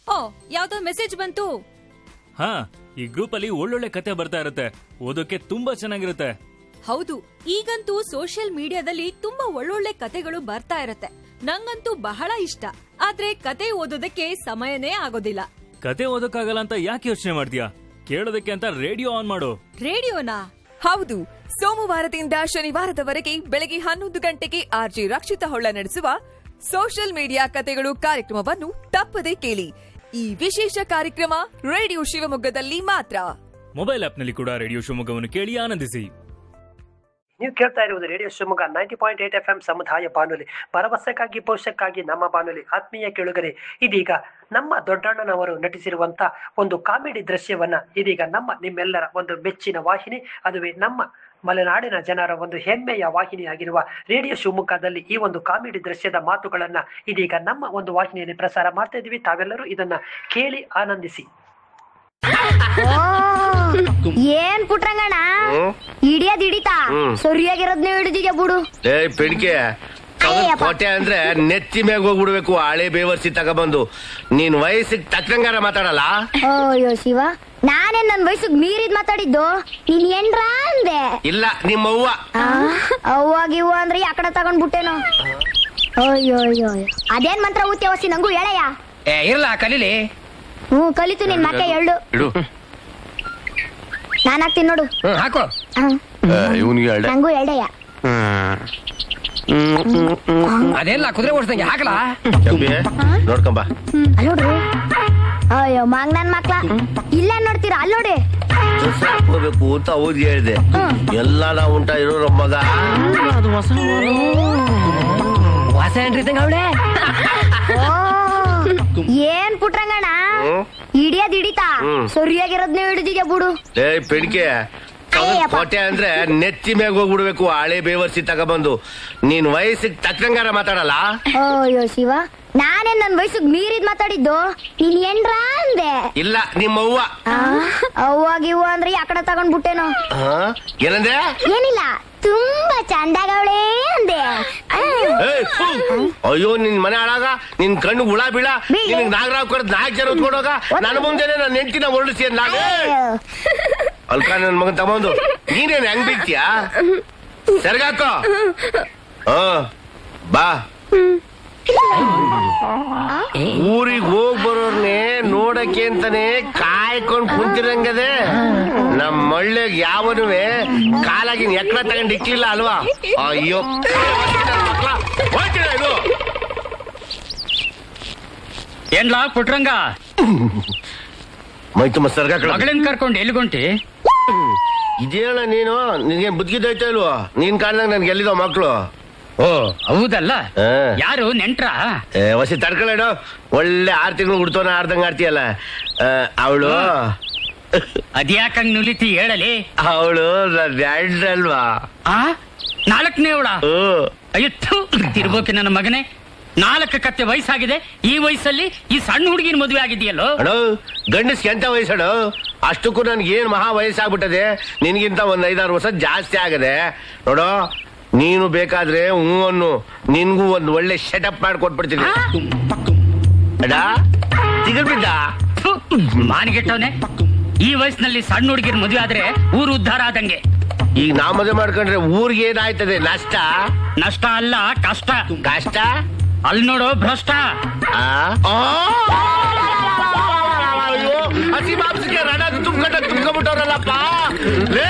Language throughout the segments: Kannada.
ಓ ಯಾವ್ದೋ ಮೆಸೇಜ್ ಬಂತು ಹಾ ಈ ಗ್ರೂಪ್ ಅಲ್ಲಿ ಒಳ್ಳೊಳ್ಳೆ ಕತೆ ಬರ್ತಾ ಇರುತ್ತೆ ಓದೋಕೆ ತುಂಬಾ ಚೆನ್ನಾಗಿರುತ್ತೆ ಹೌದು ಈಗಂತೂ ಸೋಷಿಯಲ್ ಮೀಡಿಯಾದಲ್ಲಿ ತುಂಬಾ ಒಳ್ಳೊಳ್ಳೆ ಕತೆಗಳು ಬರ್ತಾ ಇರತ್ತೆ ನಂಗಂತೂ ಬಹಳ ಇಷ್ಟ ಆದ್ರೆ ಕತೆ ಓದೋದಕ್ಕೆ ಸಮಯನೇ ಆಗೋದಿಲ್ಲ ಕತೆ ಓದೋಕ್ಕಾಗಲ್ಲ ಅಂತ ಯಾಕೆ ಯೋಚನೆ ಮಾಡ್ತೀಯಾ ಕೇಳೋದಕ್ಕೆ ಅಂತ ರೇಡಿಯೋ ಆನ್ ಮಾಡು ರೇಡಿಯೋನಾ ಹೌದು ಸೋಮವಾರದಿಂದ ಶನಿವಾರದವರೆಗೆ ಬೆಳಗ್ಗೆ ಹನ್ನೊಂದು ಗಂಟೆಗೆ ಆರ್ಜಿ ರಕ್ಷಿತ ಹೊಳ್ಳ ನಡೆಸುವ ಸೋಷಿಯಲ್ ಮೀಡಿಯಾ ಕತೆಗಳು ಕಾರ್ಯಕ್ರಮವನ್ನು ತಪ್ಪದೆ ಕೇಳಿ ಈ ವಿಶೇಷ ಕಾರ್ಯಕ್ರಮ ರೇಡಿಯೋ ಶಿವಮೊಗ್ಗದಲ್ಲಿ ಮಾತ್ರ ಮೊಬೈಲ್ ಆಪ್ನಲ್ಲಿ ಕೂಡ ರೇಡಿಯೋ ಶಿವಮೊಗ್ಗವನ್ನು ಕೇಳಿ ಆನಂದಿಸಿ ನೀವು ಕೇಳ್ತಾ ಇರುವುದು radio Shivamogga ninety point eight F M ಸಮುದಾಯ ಬಾನುಲಿ ಭರವಸೆಗಾಗಿ ಭವಿಷ್ಯಕ್ಕಾಗಿ ನಮ್ಮ ಬಾನುಲಿ ಆತ್ಮೀಯ ಕೇಳುಗರೆ ಇದೀಗ ನಮ್ಮ ದೊಡ್ಡಣ್ಣನವರು ನಟಿಸಿರುವಂತ ಒಂದು ಕಾಮಿಡಿ ದೃಶ್ಯವನ್ನ ಇದೀಗ ನಮ್ಮ ನಿಮ್ಮೆಲ್ಲರ ಒಂದು ಮೆಚ್ಚಿನ ವಾಹಿನಿ ಅದುವೇ ನಮ್ಮ ಮಲೆನಾಡಿನ ಜನರ ಒಂದು ಹೆಮ್ಮೆಯ ವಾಹಿನಿಯಾಗಿರುವ ರೇಡಿಯೋ ಶಿವಮೊಗ್ಗದಲ್ಲಿ ಈ ಒಂದು ಕಾಮಿಡಿ ದೃಶ್ಯದ ಮಾತುಗಳನ್ನ ಇದೀಗ ನಮ್ಮ ಒಂದು ವಾಹಿನಿಯಲ್ಲಿ ಪ್ರಸಾರ ಮಾಡ್ತಾ ಇದೀವಿ ತಾವೆಲ್ಲರೂ ಇದನ್ನ ಕೇಳಿ ಆನಂದಿಸಿ ಏನ್ ಪುಟ್ರಂಗಣ್ಣ ಹಿಡಿಯೋದ್ ಹಿಡಿತಾ ಸರಿಯಾಗಿರೋದ್ನೇ ಹಿಡಿದಿದ್ಯಾ ಬಿಡು ಏ ಪಿಡಿಕೆ ಅಯ್ಯಪ್ಪ. ಕೋಟೆ ಅಂದ್ರೆ ನೆತ್ತಿ ಮ್ಯಾಗ ಹೋಗ್ಬಿಡ್ಬೇಕು ಹಳೆ ಬೇವರ್ಸಿ ತಗೊಬಂದು ನೀನ್ ವಯಸ್ಸಿಗೆ ತಕ್ಕಂಗಾರ ಮಾತಾಡಲ್ಲ ಅಯ್ಯೋ ಶಿವ ನಾನೇನ್ ನನ್ ವಯಸ್ಸಿಗೆ ಮೀರಿದ್ ಮಾತಾಡಿದ್ದು ನೀನ್ ಏನ್ರ ಅಂದೆ ಇಲ್ಲ ನಿಮ್ಮ ಅವ್ವ ಆ, ಅವ್ವ ಗಿವ್ವ ಅಂದ್ರೆ ಆ ಕಡೆ ತಗೊಂಡ್ಬಿಟ್ಟೇನೋ ಅಯ್ಯೋ ಅಯ್ಯೋ ಅಯ್ಯೋ. ಅದೇನ್ ಮಂತ್ರ ಊತ್ಯ ವಸಿ ನಂಗೂ ಹೇಳಯ್ಯ ಏ ಇರ್ಲ ಕಲೀಲಿ ಹ್ಮ್ ಕಲಿತು ನಿನ್ ಮಕ್ಕ ಎಳ್ಳು ಇಡು ನಾನ್ ಹಾಕ್ತೀನಿ ನೋಡು ಹ್ಮ್ ಹಾಕು ಇವನ್ಗೆ ಹೇಳ್ದೆ ನಂಗೂ ಎಳ್ಳೆಯ ಅದೆಲ್ಲ ಕುದುರೆ ಓಡಿಸ್ದಂಗೆ ಹಾಕಲ ಚಂಬಿ ನೋಡ್ಕೊಂಬ ಅಲ್ಲೋಡ್ರಿ ಅಯ್ಯೋ ಮಾಂಗ್ ನನ್ ಮಕ್ಳ ಇಲ್ಲ ನೋಡ್ತೀರಾ ಅಲ್ಲೋಡಿ ಹೋಗ್ಬೇಕು ಅಂತ ಅವ್ರಿಗೆ ಹೇಳ್ದೆ ಎಲ್ಲ ನಾವು ಉಂಟ ಇರೋ ನಮ್ ಮಗ ಹೊಸ ಎಂಟ್ರಿ ಇದ್ದಂಗೆ ಅವಳೆ ಓ, ಏನ್ ಪುಟ್ರಂಗಣ್ಣ ಹಿಡಿಯೋದ್ ಹಿಡಿತಾ ಹ್ಮ್. ಸರಿಯಾಗಿರೋದ್ನೇ ಹಿಡಿದಿದ್ಯಾ ಬಿಡು ಏ ಪಿಡಿಕೆ ಅಯ್ಯಪ್ಪ. ಕೋಟೆ ಅಂದ್ರೆ ನೆತ್ತಿ ಮ್ಯಾಗ ಹೋಗ್ಬಿಡ್ಬೇಕು ಹಳೆ ಬೇವರ್ಸಿ ತಗೊಬಂದು ನೀನ್ ವಯಸ್ಸಿಗೆ ತಕ್ಕಂಗಾರ ಮಾತಾಡಲ್ಲ ಅಯ್ಯೋ ಶಿವ ನಾನೇನ್ ನನ್ ವಯಸ್ಸಿಗೆ ಮೀರಿದ್ ಮಾತಾಡಿದ್ದು ನೀನ್ ಏನ್ರ ಅಂದೆ ಇಲ್ಲ ನಿಮ್ಮ ಅವ್ವ ಆ, ಅವ್ವ ಗಿವ್ವ ಅಂದ್ರೆ ಆ ಕಡೆ ತಗೊಂಡ್ಬಿಟ್ಟೇನೋ ಆ? ಏನಂದೆ ಏನಿಲ್ಲ ತುಂಬಾ ಚಂದಾಗವಳೆ ಅಂದೆ ಆ, ಏಯ್, ಫು! ಅಯ್ಯೋ ನಿನ್ ಮನೆ ಹಾಳಾಗ ನಿನ್ ಕಣ್ಣು ಹುಳ ಬೀಳ ಬೀಳ. ನಿನ್ ನಾಗರಾವ್ ಕರೆದ್ ನಾಲ್ಕು ಜನ ಹೊತ್ಕೊಂಡೋಗ ನನ್ನ ಮುಂದೆನೆ ನನ್ನ ಹೆಂಡತಿನ ಹೊರಡಿಸಿ ನಾಗ ಅಯ್ಯೋ. ಅಲ್ಕ ನನ್ ಮಗನ್ ತಗೊಂಡು ನೀನೇನ್ ಹೆಂಗ್ ಬೀಳ್ತೀಯಾ ಸೆರ್ಗಾಕೋ ಹ ಬಾ ಊರಿಗೆ ಹೋಗ್ ಬರೋರ್ನೆ ನೋಡಕ್ಕೆ ಅಂತಾನೆ ಕಾಯ್ಕೊಂಡ್ ಕುಂತಿರಂಗದೆ ನಮ್ ಮಳ್ಳೆಗ್ ಯಾವನುವೆ ಕಾಲಾಗಿನ ಎಕ್ರ ತಗೊಂಡ್ ಇಕ್ಲಿಲ್ಲ ಅಲ್ವಾ ಅಯ್ಯೋ ಮಕ್ಳ, ಹೋಗ್ತೀರಾ ಇದು ಏನ್ಲಾ ಪುಟ್ರಂಗ ಮೈ ತುಂಬ ಸರ್ಗಾಕಳ ಮಗಳನ್ ಕರ್ಕೊಂಡು ಎಲ್ಲಿಗೊಂಟಿ ಇದೇಳ ನೀನು ನಿನ್ಗೆ ಬುದ್ಧಿದೈತೆ ಇಲ್ವೋ ನೀನ್ ಕಾಣ್ದಂಗ್ ನನ್ಗೆ ಎಲ್ಲಿದೋ ಮಕ್ಳು ಓ ಹೌದಲ್ಲ ಆ. ಯಾರು ನೆಂಟ್ರ ಏ, ವಸಿ ತಡ್ಕೊಳ್ಳೇಡು ಒಳ್ಳೆ ಆರ್ ತಿಂಗಳು ಹುಡ್ತೋನ ಆರ್ದಂಗ ಆಡ್ತೀಯಲ್ಲ ಅವಳು ಅದ್ಯಾಕಂಗ್ ನುಲಿತಿ ಹೇಳಲಿ ಅವಳು ನನ್ನ ಅಲ್ವಾ ಆ ನಾಲ್ಕನೇ ಅವಳ ಹ್ಮ್ ಅಯ್ಯೋ ಥು, ತಿರ್ಬೋಕೆ ನನ್ನ ಮಗನೇ ನಾಲ್ಕು ಕತ್ತೆ ವಯಸ್ಸಾಗಿದೆ ಈ ವಯಸ್ಸಲ್ಲಿ ಈ ಸಣ್ಣ ಹುಡುಗಿನ ಮದುವೆ ಆಗಿದೆಯಲ್ಲೋ ಅಣ್ಣ ಗಂಡಸ್ಗೆ ಎಂತ ವಯಸ್ಸಡು ಅಷ್ಟಕ್ಕೂ ನನ್ಗೆ ಏನ್ ಮಹಾ ವಯಸ್ಸಾಗ್ಬಿಟ್ಟದೆ ನಿನ್ಗಿಂತ ಒಂದ್ ಐದಾರು ವರ್ಷ ಜಾಸ್ತಿ ಆಗದೆ ನೋಡೋ ನೀನು ಬೇಕಾದ್ರೆ ಹ್ಞೂ ಅನ್ನು ನಿನ್ಗೂ ಒಂದ್ ಒಳ್ಳೆ ಸೆಟಪ್ ಮಾಡಿ ಕೊಟ್ಬಿಡ್ತೀನಿ ಅಡ ಸಿಗಲ್ ಬಿದ್ದ ಥು, ಮಾನಿಗೆಟ್ಟವನೆ ಈ ವಯಸ್ಸಿನಲ್ಲಿ ಸಣ್ಣ ಹುಡುಗಿರ್ ಮದುವೆ ಆದ್ರೆ ಊರು ಉದ್ಧಾರ ಆದಂಗೆ ಈಗ ನಾ ಮದುವೆ ಮಾಡ್ಕೊಂಡ್ರೆ ಊರಿಗೆ ಏನಾಯ್ತದೆ ನಷ್ಟ ನಷ್ಟ ಅಲ್ಲ ಕಷ್ಟ ಕಷ್ಟ ಅಲ್ಲಿ ನೋಡು ಭ್ರಷ್ಟ ಆ? ಆ! ಅಯ್ಯೋ, ಹಸಿ ಮಾಂಸಕ್ಕೆ ರಣ ತುಂಬ್ಕೊಂಡ ತುಂಬ್ಕೊಂಡ್ಬಿಟ್ಟವ್ರಲ್ಲಪ್ಪ ಲೇ!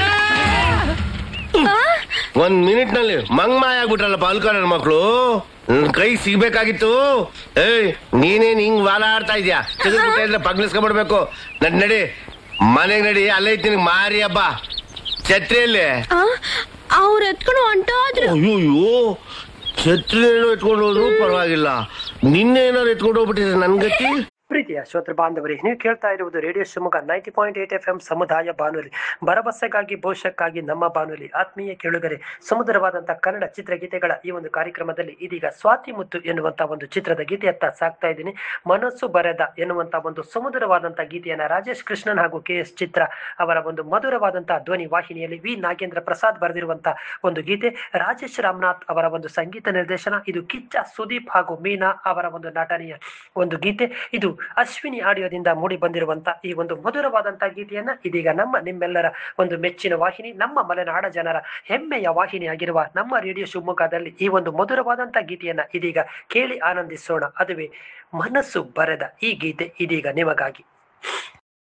ಒಂದ್ ಮಿನಿಟ್ ನಲ್ಲಿ ಮಂಗ್ ಮಾಯ ಆಗ್ಬಿಟ್ರಲ್ಲಪ್ಪ ಅಲ್ಕ ನನ್ ಮಕ್ಳು ನನ್ ಕೈ ಸಿಗ್ಬೇಕಾಗಿತ್ತು ಏಯ್ ನೀನೇನ್ ಹಿಂಗ್ ವಾಲ ಆಡ್ತಾ ಇದ್ಯಾ ತೆಗೆದ್ಬಿಟ್ಟೆ ಅಂದ್ರೆ ಪಗ್ಲಿಸ್ಕೊಂಡ್ಬಿಡ್ಬೇಕು ನಡ್ ನಡಿ ಮನೆಗ್ ನಡಿ ಅಲ್ಲೇ ಐತಿ ನಿನಗ್ ಮಾರಿ ಹಬ್ಬ ಛತ್ರಿಯಲ್ಲಿ ಅವ್ರ ಎತ್ಕೊಂಡು ಹೊಂಟೋದ್ರು ಅಯ್ಯೋಯ್ಯೋ ಛತ್ರಿ ಏನೋ ಎತ್ಕೊಂಡು ಹೋದ್ರು ಪರವಾಗಿಲ್ಲ ನಿನ್ನೆ ಏನಾರು ಎತ್ಕೊಂಡು ಹೋಗ್ಬಿಟ್ಟಿದ್ರೆ ನನ್ ಗತಿ ಪ್ರೀತಿಯ ಶ್ರೋತೃ ಬಾಂಧವರೇ ನೀವು ಕೇಳ್ತಾ ಇರುವುದು radio Shivamogga ninety point eight F M ಸಮುದಾಯ ಬಾನುಲಿ ಭರವಸೆಗಾಗಿ ಭವಿಷ್ಯಕ್ಕಾಗಿ ನಮ್ಮ ಬಾನುಲಿ ಆತ್ಮೀಯ ಕೇಳುಗರೆ ಸುಮಧುರವಾದಂತಹ ಕನ್ನಡ ಚಿತ್ರಗೀತೆಗಳ ಈ ಒಂದು ಕಾರ್ಯಕ್ರಮದಲ್ಲಿ ಇದೀಗ ಸ್ವಾತಿ ಮುತ್ತು ಎನ್ನುವಂತ ಒಂದು ಚಿತ್ರದ ಗೀತೆಯತ್ತ ಸಾಕ್ತಾ ಇದ್ದೀನಿ ಮನಸ್ಸು ಬರೆದ ಎನ್ನುವಂತ ಒಂದು ಸುಮಧುರವಾದಂತಹ ಗೀತೆಯನ್ನ ರಾಜೇಶ್ ಕೃಷ್ಣನ್ ಹಾಗೂ ಕೆ ಎಸ್ ಚಿತ್ರ ಅವರ ಒಂದು ಮಧುರವಾದಂತಹ ಧ್ವನಿ ವಾಹಿನಿಯಲ್ಲಿ ವಿ ನಾಗೇಂದ್ರ ಪ್ರಸಾದ್ ಬರೆದಿರುವಂತಹ ಒಂದು ಗೀತೆ ರಾಜೇಶ್ ರಾಮನಾಥ್ ಅವರ ಒಂದು ಸಂಗೀತ ನಿರ್ದೇಶನ ಇದು ಕಿಚ್ಚ ಸುದೀಪ್ ಹಾಗೂ ಮೀನಾ ಅವರ ಒಂದು ನಟನೆಯ ಒಂದು ಗೀತೆ ಇದು ಅಶ್ವಿನಿ ಆಡಿಯೋದಿಂದ ಮೂಡಿ ಬಂದಿರುವಂತ ಈ ಒಂದು ಮಧುರವಾದಂತ ಗೀತೆಯನ್ನ ಇದೀಗ ನಮ್ಮ ನಿಮ್ಮೆಲ್ಲರ ಒಂದು ಮೆಚ್ಚಿನ ವಾಹಿನಿ ನಮ್ಮ ಮಲೆನಾಡ ಜನರ ಹೆಮ್ಮೆಯ ವಾಹಿನಿಯಾಗಿರುವ ನಮ್ಮ ರೇಡಿಯೋ ಶಿವಮೊಗ್ಗದಲ್ಲಿ ಈ ಒಂದು ಮಧುರವಾದಂತ ಗೀತೆಯನ್ನ ಇದೀಗ ಕೇಳಿ ಆನಂದಿಸೋಣ ಅದುವೇ ಮನಸ್ಸು ಬರೆದ ಈ ಗೀತೆ ಇದೀಗ ನಿಮಗಾಗಿ